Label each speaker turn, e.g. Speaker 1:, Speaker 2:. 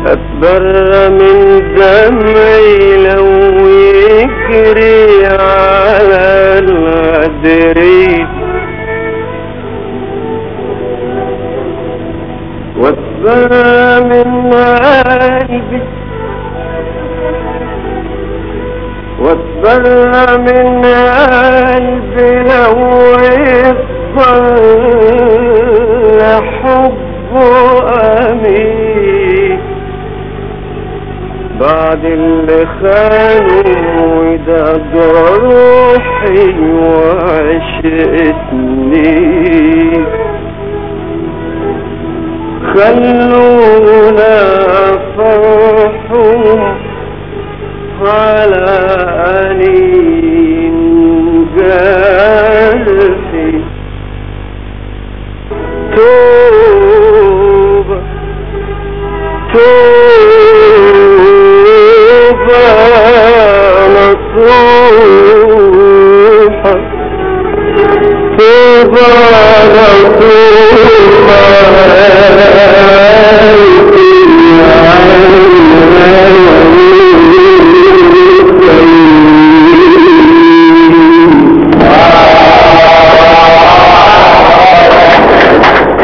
Speaker 1: أتبر من دمعي لو يجري على العدريد واتبر من قلبي واتبر من قلبي لو يفضل حبه أمين بعد اللي خانوا ودق روحي وعشقتني خلونا فرحهم على أنين قلبي توبة توبة نصوحة توبة نصوحة